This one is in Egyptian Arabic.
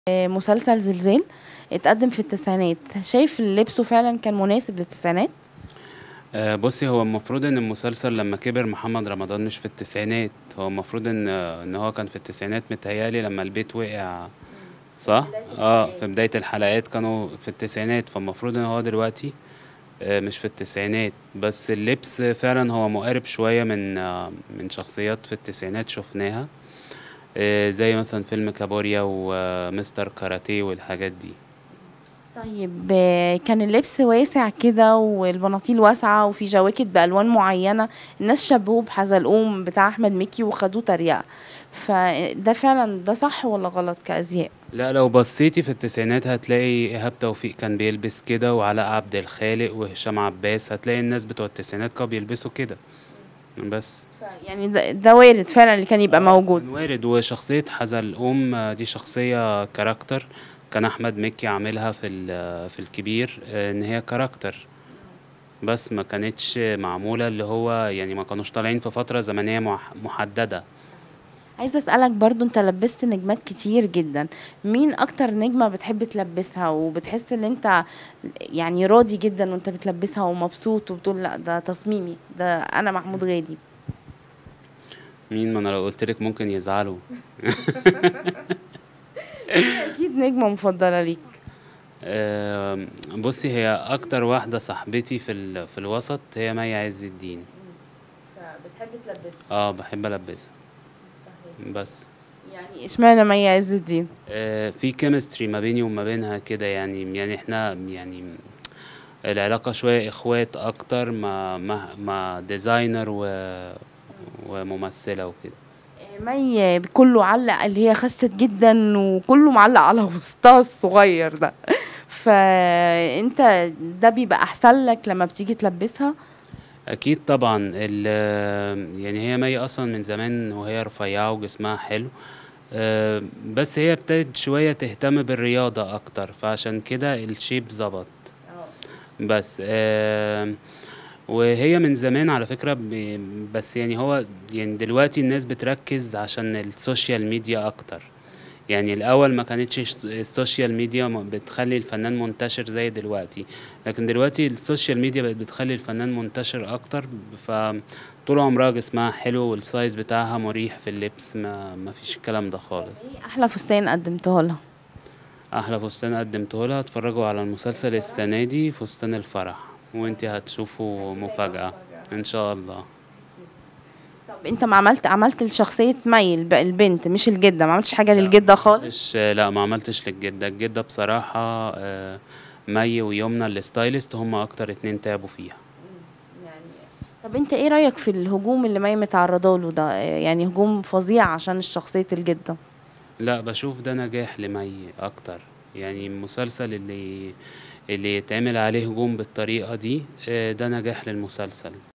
مسلسل زلزال اتقدم في التسعينات شايف لبسه فعلا كان مناسب للتسعينات آه، بصي هو المفروض ان المسلسل لما كبر محمد رمضان مش في التسعينات هو المفروض ان ان هو كان في التسعينات متهيألي لما البيت وقع صح اه في بداية الحلقات كانوا في التسعينات فالمفروض ان هو دلوقتي آه، مش في التسعينات بس اللبس فعلا هو مقارب شوية من آه، من شخصيات في التسعينات شفناها آه، زي مثلا فيلم كابوريا ومستر كاراتيه والحاجات دي طيب آه، كان اللبس واسع كده والبناطيل واسعة وفي جواكت بألوان معينة الناس شبهوه بحزلقوم بتاع أحمد مكي وخدوه تريقة فده فعلا ده صح ولا غلط كأزياء لا لو بصيتي في التسعينات هتلاقي إيهاب توفيق كان بيلبس كده وعلاء عبد الخالق وهشام عباس هتلاقي الناس بتوع التسعينات كانوا بيلبسوا كده بس يعني ده, ده وارد فعلا اللي كان يبقى موجود كان وارد وشخصية حزلقوم آه، دي شخصية كاركتر كان أحمد مكي عاملها في ال- في الكبير آه، إن هي كاركتر بس ما كانتش معمولة اللي هو يعني ما كانوش طالعين في فترة زمنية مح- محددة عايزة أسألك برضو أنت لبست نجمات كتير جدا مين أكتر نجمة بتحب تلبسها وبتحس إن أنت يعني راضي جدا وأنت بتلبسها ومبسوط وبتقول لا ده تصميمي ده أنا محمود غالي مين ما أنا لو قلتلك ممكن يزعلوا أكيد نجمة مفضلة ليك آم، بصي هي أكتر واحدة صاحبتي في ال- في الوسط هي مي عز الدين فبتحب تلبسها اه بحب ألبسها بس يعني اشمعنى مي عز الدين آه، في كيمستري ما بيني وما بينها كده يعني يعني احنا يعني العلاقة شوية اخوات اكتر ما ما ما ديزاينر و وممثلة وكده مي كله علق اللي هي خست جدا وكله معلق على وسطها الصغير ده فانت ده بيبقى احسن لك لما بتيجي تلبسها اكيد طبعا ال يعني هي مي اصلا من زمان وهي رفيعة وجسمها حلو آه، بس هي ابتدت شوية تهتم بالرياضة اكتر فعشان كده الشيب ظبط بس آم، وهي من زمان على فكرة ب- بس يعني هو يعني دلوقتي الناس بتركز عشان السوشيال ميديا أكتر يعني الأول ما كانتش الس- السوشيال ميديا م- بتخلي الفنان منتشر زي دلوقتي لكن دلوقتي السوشيال ميديا بقت بتخلي الفنان منتشر أكتر فطول عمرها جسمها حلو والسايز بتاعها مريح في اللبس ما, ما فيش الكلام ده خالص ايه احلى فستان قدمته لها احلى فستان قدمته لها اتفرجوا على المسلسل السنه دي فستان الفرح وانتي هتشوفوا مفاجاه ان شاء الله طب انت ما عملت عملت لشخصيه مي الب- البنت مش الجده ما عملتش حاجه للجده خالص مش لا ما عملتش للجده الجده بصراحه آه، مي ويمنى الستايلست هم اكتر اتنين تعبوا فيها طب انت ايه رايك في الهجوم اللي مي متعرضه له ده يعني هجوم فظيع عشان شخصيه الجده لا بشوف ده نجاح لمي اكتر يعني المسلسل اللي اللي يتعمل عليه هجوم بالطريقه دي آه، ده نجاح للمسلسل